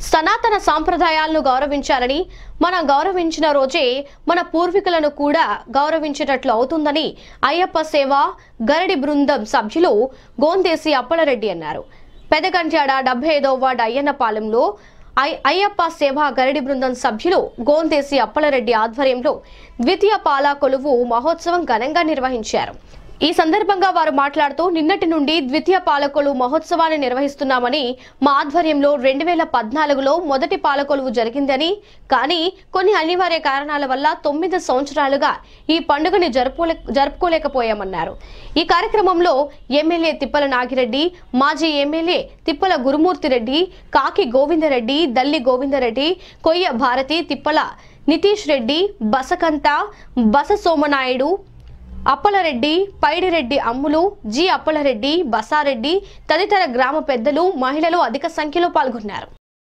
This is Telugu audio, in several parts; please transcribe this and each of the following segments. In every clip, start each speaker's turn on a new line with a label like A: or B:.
A: సనాతన సాంప్రదాయాలను గౌరవించాలని మనం గౌరవించిన రోజే మన పూర్వీకులను కూడా గౌరవించేటట్లు అవుతుందని అయ్యప్ప సేవ గరడి బృందం సభ్యులు గోందేసి అప్పలరెడ్డి అన్నారు పెదగంట్యాడ డెబ్బై ఐదవ వార్డు అయ్యన్నపాలెంలో ఐ- అయ్యప్ప సేవ గరడి బృందం సభ్యులు గోందేసి అప్పలరెడ్డి ఆధ్వర్యంలో ద్వితీయ పాలా కొలువు మహోత్సవం ఘనంగా నిర్వహించారు ఈ సందర్భంగా వారు మాట్లాడుతూ నిన్నటి నుండి ద్వితీయ పాలకొలు మహోత్సవాన్ని నిర్వహిస్తున్నామని మా ఆధ్వర్యంలో రెండు వేల పద్నాలుగులో మొదటి పాలకొలువు జరిగిందని కానీ కొన్ని అనివార్య కారణాల వల్ల తొమ్మిది సంవత్సరాలుగా ఈ పండుగని జరుపుకోలే జరుపుకోలేకపోయామన్నారు ఈ కార్యక్రమంలో ఎమ్మెల్యే తిప్పల నాగిరెడ్డి మాజీ ఎమ్మెల్యే తిప్పల గురుమూర్తిరెడ్డి కాకి గోవిందరెడ్డి దల్లి గోవిందరెడ్డి కొయ్య భారతి తిప్పల నితీష్ రెడ్డి బసకంత బస సోమనాయుడు అప్పలరెడ్డి పైడిరెడ్డి అమ్ములు జి అప్పలరెడ్డి బసారెడ్డి తదితర గ్రామ పెద్దలు మహిళలు అధిక సంఖ్యలో పాల్గొన్నారు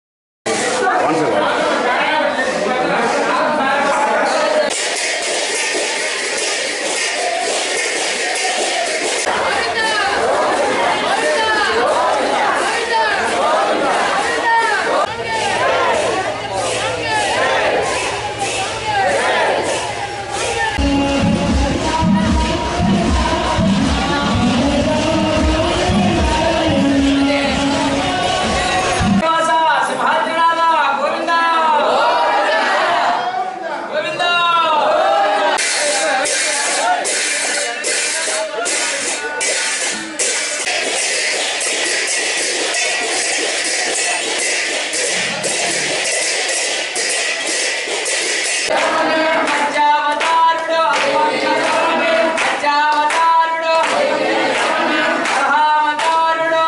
B: శ్రీనివాస సింహాద్రినాథ గోవింద గోవింద అచ్చావతారుడు అచ్చావతారుడు అర్హావతారుడు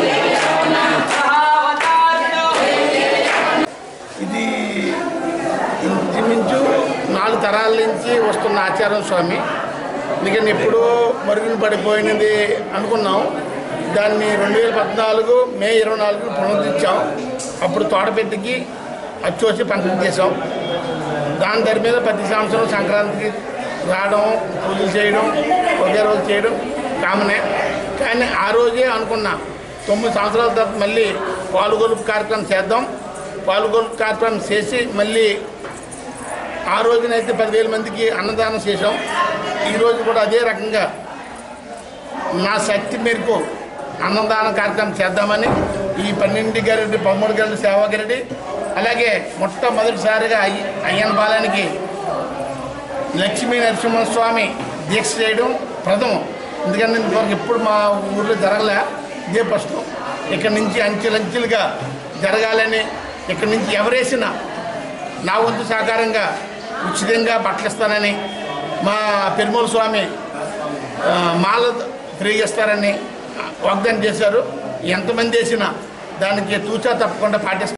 B: అర్హావతారుడు
C: ఇది ఇంచుమించు నాలుగు తరాల నుంచి వస్తున్న ఆచారం స్వామి ఎందుకంటే ఎప్పుడో మరుగున పడిపోయినది అనుకున్నాం దాన్ని రెండు వేల పద్నాలుగు మే ఇరవై నాలుగు పునరుద్ధరించాం అప్పుడు తోటపెట్టికి అచ్చోసి పంపిణీ చేసాం దాని దాని మీద ప్రతి సంవత్సరం సంక్రాంతికి రావడం పూజలు చేయడం ఒకే రోజు చేయడం కామనే కానీ ఆ రోజే అనుకున్నా తొమ్మిది సంవత్సరాల తర్వాత మళ్ళీ పాలుగొలుపు కార్యక్రమం చేద్దాం పాలుగొలుపు కార్యక్రమం చేసి మళ్ళీ ఆ రోజునైతే పదివేల మందికి అన్నదానం చేసాం ఈరోజు కూడా అదే రకంగా నా శక్తి మేరకు అన్నదాన కార్యక్రమం చేద్దామని ఈ పన్నెండు గారి పదమూడు గారి సేవాగిరెడ్డి అలాగే మొట్టమొదటిసారిగా అయ్య అయ్యన్న బాలానికి లక్ష్మీ నరసింహస్వామి దీక్ష చేయడం ప్రథమం ఎందుకంటే ఇంతవరకు ఎప్పుడు మా ఊర్లో జరగలే ఇదే ఫస్ట్ ఇక్కడి నుంచి అంచెలంచెలుగా జరగాలని ఇక్కడి నుంచి ఎవరేసినా నా వంతు సహకారంగా ఉచితంగా పట్టిస్తానని మా పెరుమల స్వామి ఆ, మాల తిరిగిస్తారని వాగ్దానం చేశారు ఎంతమంది వేసినా దానికి తూచా తప్పకుండా పాటిస్తారు